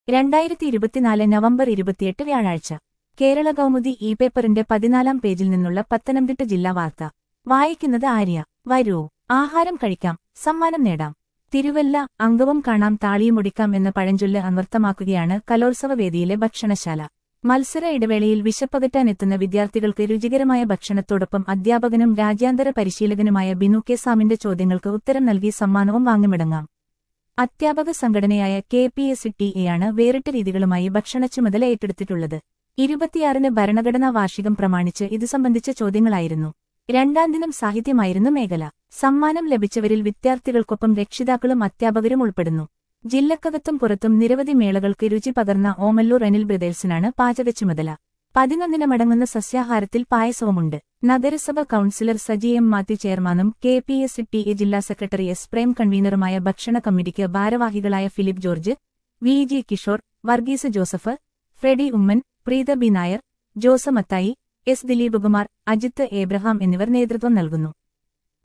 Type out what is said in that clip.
രണ്ടായിരത്തി ഇരുപത്തിനാല് നവംബർ ഇരുപത്തിയെട്ട് വ്യാഴാഴ്ച കേരള കൗമുദി ഇ പേപ്പറിന്റെ പതിനാലാം പേജിൽ നിന്നുള്ള പത്തനംതിട്ട ജില്ലാ വാർത്ത വായിക്കുന്നത് ആര്യ വരൂ ആഹാരം കഴിക്കാം സമ്മാനം നേടാം തിരുവല്ല അംഗവും കാണാം താളിയും ഒടിക്കാം എന്ന പഴഞ്ചൊല്ല് അന്വർത്ഥമാക്കുകയാണ് കലോത്സവ വേദിയിലെ ഭക്ഷണശാല മത്സര ഇടവേളയിൽ വിശപ്പകറ്റാനെത്തുന്ന വിദ്യാർത്ഥികൾക്ക് രുചികരമായ ഭക്ഷണത്തോടൊപ്പം അധ്യാപകനും രാജ്യാന്തര പരിശീലകനുമായ ബിനു കെ സാമിന്റെ ചോദ്യങ്ങൾക്ക് ഉത്തരം നൽകി സമ്മാനവും വാങ്ങിമടങ്ങാം അധ്യാപക സംഘടനയായ കെ പി എസ് ടി എയാണ് വേറിട്ട രീതികളുമായി ഭക്ഷണ ചുമതല ഏറ്റെടുത്തിട്ടുള്ളത് ഇരുപത്തിയാറിന് ഭരണഘടനാ വാർഷികം പ്രമാണിച്ച് ഇതു സംബന്ധിച്ച ചോദ്യങ്ങളായിരുന്നു രണ്ടാം ദിനം സാഹിത്യമായിരുന്നു മേഖല സമ്മാനം ലഭിച്ചവരിൽ വിദ്യാർത്ഥികൾക്കൊപ്പം രക്ഷിതാക്കളും അധ്യാപകരും ഉൾപ്പെടുന്നു ജില്ലക്കകത്തും പുറത്തും നിരവധി മേളകൾക്ക് രുചി പകർന്ന ഓമല്ലൂർ അനിൽ ബ്രദേഴ്സിനാണ് പാചക ചുമതല പതിനൊന്നിന് മടങ്ങുന്ന സസ്യാഹാരത്തിൽ പായസവുമുണ്ട് നഗരസഭ കൌൺസിലർ സജി എം മാത്യു ചെയർമാനും K P S T A ജില്ലാ സെക്രട്ടറി എസ് പ്രേം കൺവീനറുമായ ഭക്ഷണ കമ്മിറ്റിക്ക് ഭാരവാഹികളായ Philip George V G Kishore Varghese Joseph Freddy Oommen Preetha B Nair Josa Mathai S Dileepakumar Ajith Abraham എന്നിവർ നേതൃത്വം നൽകുന്നു